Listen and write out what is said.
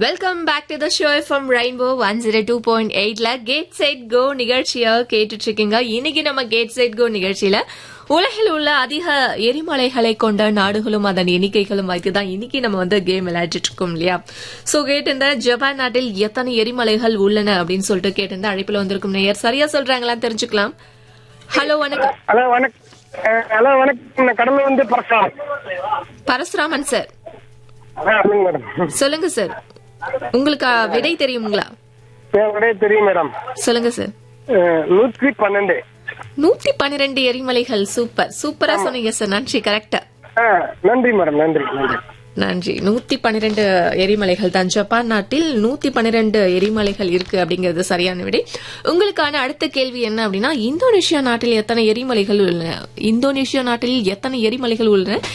welcome back to the show from rainbow one zero two point எயிட்ல கேட் சைட் கோ நிகழ்ச்சியை கேட்டுட்டு இருக்கீங்க இன்னைக்கு நம்ம கேட் சைட் கோ நிகழ்ச்சியில உலகில் உள்ள அதிக எரிமலைகளை கொண்ட நாடுகளும் அதன் எண்ணிக்கைகளும் வைத்து தான் இன்னைக்கு நம்ம வந்து கேம் விளையாடிட்டு இருக்கோம் இல்லையா சோ கேட்டிருந்த ஜப்பான் நாட்டில் எத்தனை எரிமலைகள் உள்ளன அப்படின்னு சொல்லிட்டு கேட்டிருந்த அழைப்புல வந்திருக்கும் நேயர் சரியா சொல்றாங்களா தெரிஞ்சுக்கலாம் ஹலோ வணக்கம் ஹலோ வணக்கம் அஹ், ஹலோ வணக்கம் நான் கடல்ல வந்து பரசுராம் பரசுராமன் சார் ஆ சொல்லுங்க மேடம் சொல்லுங்க சார் உங்களுக்கு அஹ், விடை தெரியுங்களா என் விடைய தெரியும் மேடம் சொல்லுங்க சார் அஹ், நூற்றி பன்னெண்டு நூத்தி பன்னிரெண்டு எரிமலைகள் சூப்பர் சூப்பரா சொன்னீங்க சார் நன்றி கரெக்டா ஆ நன்றி மேடம் நன்றி நன்றி நன்றி நூத்தி பன்னிரெண்டு எரிமலைகள் தான் ஜப்பான் நாட்டில் நூத்தி பன்னிரெண்டு எரிமலைகள் இருக்கு அப்படிங்கிறது சரியான விடை உங்களுக்கான அடுத்த கேள்வி என்ன அப்படின்னா இந்தோனேஷியா நாட்டில் எத்தனை எரிமலைகள் உள்ளன இந்தோனேஷியா நாட்டில் எத்தனை எரிமலைகள் உள்ளன